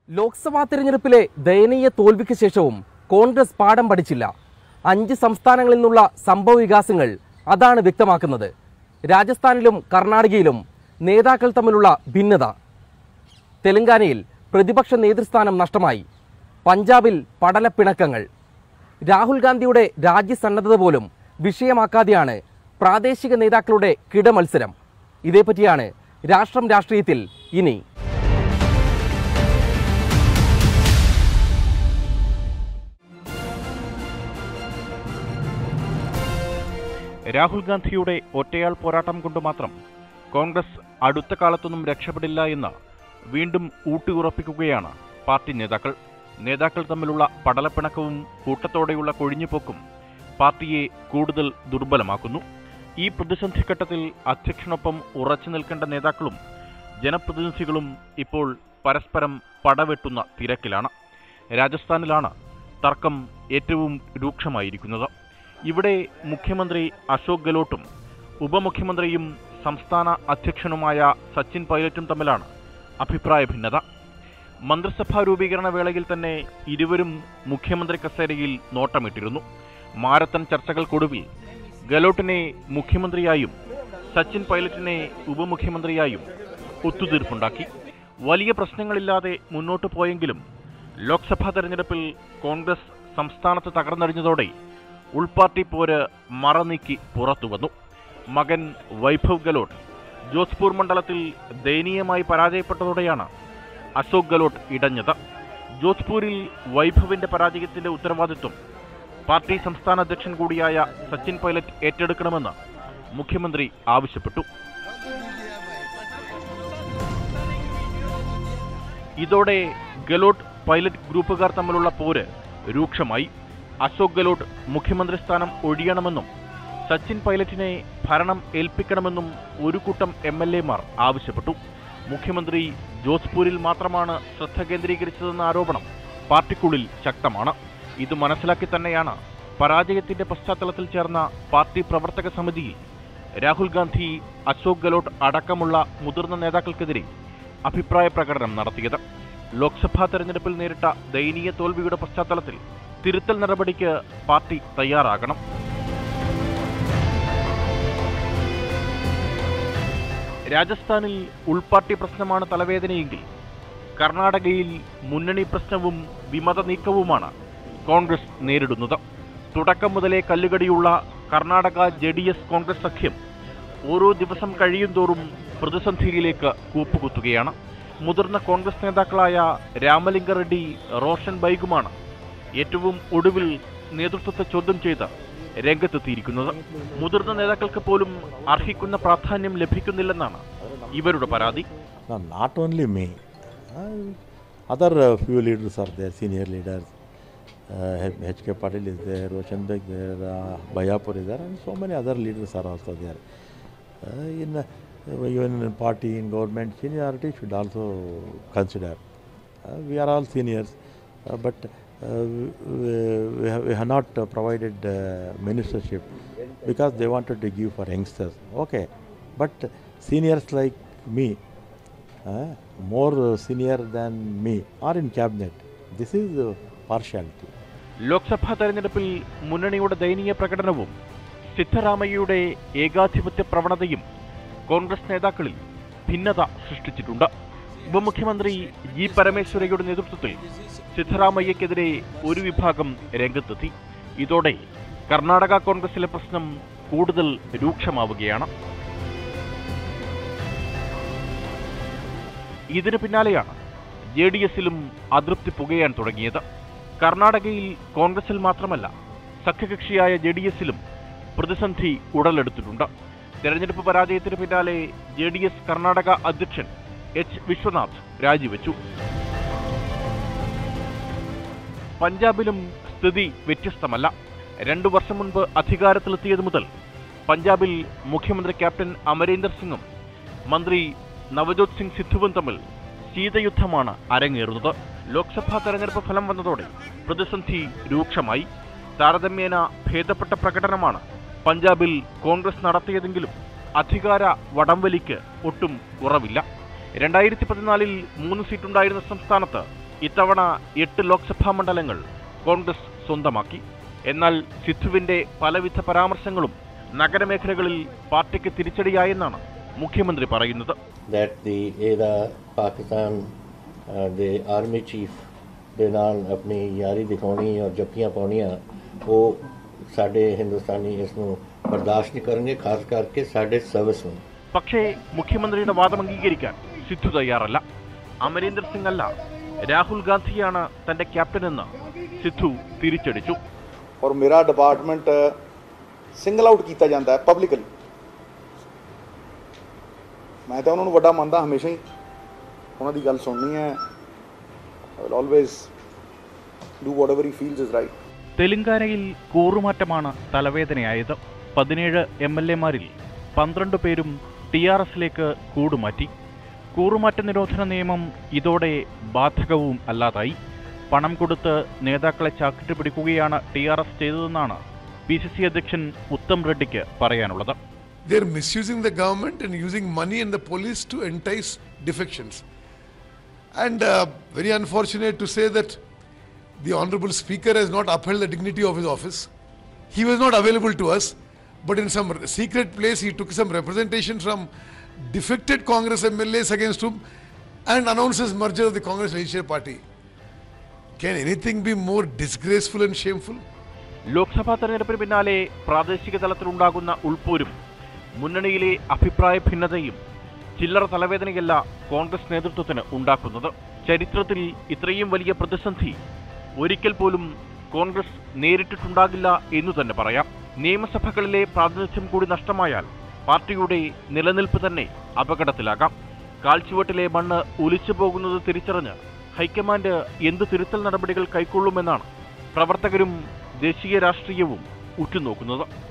ലോക്സഭാ തെരഞ്ഞെടുപ്പിലെ ദയനീയ തോൽവിക്ക് ശേഷവും കോൺഗ്രസ് പാഠം പഠിച്ചില്ല അഞ്ച് സംസ്ഥാനങ്ങളിൽ നിന്നുള്ള സംഭവ വികാസങ്ങൾ അതാണ് വ്യക്തമാക്കുന്നത് രാജസ്ഥാനിലും കർണാടകയിലും നേതാക്കൾ തമ്മിലുള്ള ഭിന്നത തെലങ്കാനയിൽ പ്രതിപക്ഷ നേതൃസ്ഥാനം നഷ്ടമായി പഞ്ചാബിൽ പടലപ്പിണക്കങ്ങൾ രാഹുൽ ഗാന്ധിയുടെ രാജ്യസന്നദ്ധത പോലും വിഷയമാക്കാതെയാണ് പ്രാദേശിക നേതാക്കളുടെ കിടമത്സരം ഇതേപ്പറ്റിയാണ് രാഷ്ട്രം രാഷ്ട്രീയത്തിൽ ഇനി രാഹുൽ ഗാന്ധിയുടെ ഒറ്റയാൾ പോരാട്ടം കൊണ്ട് മാത്രം കോൺഗ്രസ് അടുത്ത കാലത്തൊന്നും രക്ഷപ്പെടില്ല എന്ന് വീണ്ടും ഊട്ടിയുറപ്പിക്കുകയാണ് പാർട്ടി നേതാക്കൾ നേതാക്കൾ തമ്മിലുള്ള പടലപ്പിണക്കവും കൂട്ടത്തോടെയുള്ള കൊഴിഞ്ഞുപോക്കും പാർട്ടിയെ കൂടുതൽ ദുർബലമാക്കുന്നു ഈ പ്രതിസന്ധി ഘട്ടത്തിൽ അധ്യക്ഷനൊപ്പം ഉറച്ചു നിൽക്കേണ്ട നേതാക്കളും ജനപ്രതിനിധികളും ഇപ്പോൾ പരസ്പരം പടവെട്ടുന്ന തിരക്കിലാണ് രാജസ്ഥാനിലാണ് തർക്കം ഏറ്റവും രൂക്ഷമായിരിക്കുന്നത് ഇവിടെ മുഖ്യമന്ത്രി അശോക് ഗെലോട്ടും ഉപമുഖ്യമന്ത്രിയും സംസ്ഥാന അധ്യക്ഷനുമായ സച്ചിൻ പൈലറ്റും തമ്മിലാണ് അഭിപ്രായ ഭിന്നത മന്ത്രിസഭാ രൂപീകരണ വേളയിൽ തന്നെ ഇരുവരും മുഖ്യമന്ത്രി കസേരയിൽ നോട്ടമിട്ടിരുന്നു മാരത്തൺ ചർച്ചകൾക്കൊടുവിൽ ഗെലോട്ടിനെ മുഖ്യമന്ത്രിയായും സച്ചിൻ പൈലറ്റിനെ ഉപമുഖ്യമന്ത്രിയായും ഒത്തുതീർപ്പുണ്ടാക്കി വലിയ പ്രശ്നങ്ങളില്ലാതെ മുന്നോട്ടു പോയെങ്കിലും ലോക്സഭാ തെരഞ്ഞെടുപ്പിൽ കോൺഗ്രസ് സംസ്ഥാനത്ത് തകർന്നടിഞ്ഞതോടെ ഉൾപാർട്ടി പോര് മറനീക്കി പുറത്തുവന്നു മകൻ വൈഭവ് ഗെലോട്ട് ജോധ്പൂർ മണ്ഡലത്തിൽ ദയനീയമായി പരാജയപ്പെട്ടതോടെയാണ് അശോക് ഗെലോട്ട് ഇടഞ്ഞത് ജോധ്പൂരിൽ വൈഭവിന്റെ പരാജയത്തിന്റെ ഉത്തരവാദിത്വം പാർട്ടി സംസ്ഥാന അധ്യക്ഷൻ കൂടിയായ സച്ചിൻ പൈലറ്റ് ഏറ്റെടുക്കണമെന്ന് മുഖ്യമന്ത്രി ആവശ്യപ്പെട്ടു ഇതോടെ ഗെലോട്ട് പൈലറ്റ് ഗ്രൂപ്പുകാർ തമ്മിലുള്ള പോര് രൂക്ഷമായി അശോക് ഗെലോട്ട് മുഖ്യമന്ത്രി സ്ഥാനം ഒഴിയണമെന്നും സച്ചിൻ പൈലറ്റിനെ ഭരണം ഏൽപ്പിക്കണമെന്നും ഒരു കൂട്ടം എം എൽ എമാർ ആവശ്യപ്പെട്ടു മുഖ്യമന്ത്രി ജോധ്പൂരിൽ മാത്രമാണ് ശ്രദ്ധ കേന്ദ്രീകരിച്ചതെന്ന ആരോപണം പാർട്ടിക്കുള്ളിൽ ശക്തമാണ് ഇത് മനസ്സിലാക്കി തന്നെയാണ് പരാജയത്തിന്റെ പശ്ചാത്തലത്തിൽ ചേർന്ന പാർട്ടി പ്രവർത്തക സമിതിയിൽ രാഹുൽ ഗാന്ധി അശോക് ഗെലോട്ട് അടക്കമുള്ള മുതിർന്ന നേതാക്കൾക്കെതിരെ അഭിപ്രായ പ്രകടനം നടത്തിയത് ലോക്സഭാ തെരഞ്ഞെടുപ്പിൽ നേരിട്ട ദയനീയ തോൽവിയുടെ പശ്ചാത്തലത്തിൽ തിരുത്തൽ നടപടിക്ക് പാർട്ടി തയ്യാറാകണം രാജസ്ഥാനിൽ ഉൾപാർട്ടി പ്രശ്നമാണ് തലവേദനയെങ്കിൽ കർണാടകയിൽ മുന്നണി പ്രശ്നവും വിമത നീക്കവുമാണ് കോൺഗ്രസ് നേരിടുന്നത് തുടക്കം മുതലേ കല്ലുകടിയുള്ള Karnataka J D S Congress സഖ്യം ഓരോ ദിവസം കഴിയുന്തോറും പ്രതിസന്ധിയിലേക്ക് കൂപ്പുകുത്തുകയാണ് മുതിർന്ന കോൺഗ്രസ് നേതാക്കളായ രാമലിംഗ റെഡ്ഡി റോഷൻ ബൈഗുമാണ് ഏറ്റവും ഒടുവിൽ നേതൃത്വത്തെ ചോദ്യം ചെയ്ത് രംഗത്തെത്തിയിരിക്കുന്നത് മുതിർന്ന നേതാക്കൾക്ക് പോലും അർഹിക്കുന്ന പ്രാധാന്യം ലഭിക്കുന്നില്ലെന്നാണ് ഇവരുടെ പരാതി No, not only me. Uh, other uh, few leaders are there, senior leaders. Uh, H.K. Patil is there, Roshan Beg there, uh, Bayapur is there, and so many other leaders are also there. Uh, in uh, even in party, in government, seniority should also consider. Uh, we are all seniors, uh, but uh, we, we, have, we have not uh, provided uh, ministership because they wanted to give for youngsters. Okay, but seniors like me, uh, more uh, senior than me, are in cabinet. This is uh, partiality. Lok Sabha തെരഞ്ഞെടുപ്പിൽ മുന്നണിയുടെ ദയനീയ പ്രകടനവും സിദ്ധരാമയ്യയുടെ ഏകാധിപത്യ പ്രവണതയും കോൺഗ്രസ് നേതാക്കളിൽ ഭിന്നത സൃഷ്ടിച്ചിട്ടുണ്ട് ഉപമുഖ്യമന്ത്രി G പരമേശ്വരയുടെ നേതൃത്വത്തിൽ സിദ്ധരാമയ്യക്കെതിരെ ഒരു വിഭാഗം രംഗത്തെത്തി ഇതോടെ കർണാടക കോൺഗ്രസിലെ പ്രശ്നം കൂടുതൽ രൂക്ഷമാവുകയാണ് ഇതിന് പിന്നാലെയാണ് ജെ ഡി എസിലും അതൃപ്തി പുകയാൻ തുടങ്ങിയത് കർണാടകയിൽ കോൺഗ്രസിൽ മാത്രമല്ല സഖ്യകക്ഷിയായ ജെ ഡി എസിലും പ്രതിസന്ധി ഉടലെടുത്തിട്ടുണ്ട് തെരഞ്ഞെടുപ്പ് പരാജയത്തിന് പിന്നാലെ ജെ ഡി എസ് കർണാടക അധ്യക്ഷൻ എച്ച് വിശ്വനാഥ് രാജിവെച്ചു പഞ്ചാബിലും സ്ഥിതി വ്യത്യസ്തമല്ല രണ്ടു വർഷം മുൻപ് അധികാരത്തിലെത്തിയത് മുതൽ പഞ്ചാബിൽ മുഖ്യമന്ത്രി ക്യാപ്റ്റൻ അമരീന്ദർ സിംഗും മന്ത്രി നവജോത് സിംഗ് സിദ്ധുവും തമ്മിൽ ശീതയുദ്ധമാണ് അരങ്ങേറുന്നത് ലോക്സഭാ തെരഞ്ഞെടുപ്പ് ഫലം വന്നതോടെ പ്രതിസന്ധി രൂക്ഷമായി താരതമ്യേന ഭേദപ്പെട്ട പ്രകടനമാണ് പഞ്ചാബിൽ കോൺഗ്രസ് നടത്തിയതെങ്കിലും അധികാര വടംവലിക്ക് ഒട്ടും കുറവില്ല രണ്ടായിരത്തി പതിനാലിൽ മൂന്ന് സീറ്റുണ്ടായിരുന്ന സംസ്ഥാനത്ത് ഇത്തവണ എട്ട് ലോക്സഭാ മണ്ഡലങ്ങൾ കോൺഗ്രസ് സ്വന്തമാക്കി എന്നാൽ സിദ്ധുവിന്റെ പലവിധ പരാമർശങ്ങളും നഗരമേഖലകളിൽ പാർട്ടിക്ക് തിരിച്ചടിയായെന്നാണ് മുഖ്യമന്ത്രി പറയുന്നത് that the ਇਹਦਾ ਪਾਕਿਸਤਾਨ ਅ, ਦੇ ਆਰਮੀ ਚੀਫ ਦੇ ਨਾਲ ਆਪਣੀ ਯਾਰੀ ਦਿਖਾਉਣੀ ਔਰ ਜੱਫੀਆਂ ਪਾਉਣੀਆਂ ਉਹ ਸਾਡੇ ਹਿੰਦੁਸਤਾਨੀ ਇਸ ਨੂੰ ਬਰਦਾਸ਼ਤ ਨਹੀਂ ਕਰਨਗੇ ਖਾਸ ਕਰਕੇ ਸਾਡੇ ਸਰਵਿਸ ਨੂੰ പക്ഷേ മുഖ്യമന്ത്രിയുടെ വാദം അംഗീകരിക്കാൻ സിദ്ധു തയ്യാറല്ല അമരീന്ദർ സിംഗ് അല്ല രാഹുൽ ഗാന്ധിയാണ് തന്റെ ക്യാപ്റ്റനെന്ന് സിദ്ധു തിരിച്ചടിച്ചു ਔਰ ਮੇਰਾ ਡਿਪਾਰਟਮੈਂਟ ਸਿੰਗਲ ਆਊਟ ਕੀਤਾ ਜਾਂਦਾ ਹੈ ਪਬਲਿਕਲੀ ਮੈਂ ਤਾਂ ਉਹਨਾਂ ਨੂੰ ਵੱਡਾ ਮੰਨਦਾ ਹਮੇਸ਼ਾ ਹੀ ਉਹਨਾਂ ਦੀ ਗੱਲ ਸੁਣਨੀ ਹੈ I will always do whatever he feels is right തെലങ്കാനയിൽ കൂറുമാറ്റമാണ് തലവേദനയായത് പതിനേഴ് എം എൽ എമാരിൽ പന്ത്രണ്ട് പേരും ടി ആർ എസിലേക്ക് കൂടുമാറ്റി കൂറുമാറ്റ നിരോധന നിയമം ഇതോടെ ബാധകവും അല്ലാതായി പണം കൊടുത്ത് നേതാക്കളെ ചാക്കിട്ട് പിടിക്കുകയാണ് ടി ആർ എസ് ചെയ്തതെന്നാണ് പി സി സി അധ്യക്ഷൻ ഉത്തം റെഡ്ഡിക്ക് പറയാനുള്ളത് They're misusing the government and using money and the police to entice defections. And uh, very unfortunate to say that the Honorable Speaker has not upheld the dignity of his office. He was not available to us, but in some secret place he took some representation from defected Congress MLAs against whom and announced his merger of the Congress Legislative Party. Can anything be more disgraceful and shameful? Lok Sabha തെരഞ്ഞെടുപ്പിന് പിന്നാലെ പ്രാദേശിക തലത്തിലുണ്ടാകുന്ന ഉൾപോരും മുന്നണിയിലെ അഭിപ്രായ ഭിന്നതയും ചില്ലറ തലവേദനയല്ല കോൺഗ്രസ് നേതൃത്വത്തിന് ഉണ്ടാക്കുന്നത് ചരിത്രത്തിൽ ഇത്രയും വലിയ പ്രതിസന്ധി ഒരിക്കൽ പോലും കോൺഗ്രസ് നേരിട്ടിട്ടുണ്ടാകില്ല എന്നു തന്നെ പറയാം നിയമസഭകളിലെ പ്രാതിനിധ്യം കൂടി നഷ്ടമായാൽ പാർട്ടിയുടെ നിലനിൽപ്പ് തന്നെ അപകടത്തിലാകാം കാൽച്ചുവട്ടിലെ മണ്ണ് ഒലിച്ചു പോകുന്നത് തിരിച്ചറിഞ്ഞ് ഹൈക്കമാൻഡ് എന്ത് തിരുത്തൽ നടപടികൾ കൈക്കൊള്ളുമെന്നാണ് പ്രവർത്തകരും ദേശീയ രാഷ്ട്രീയവും ഉറ്റുനോക്കുന്നത്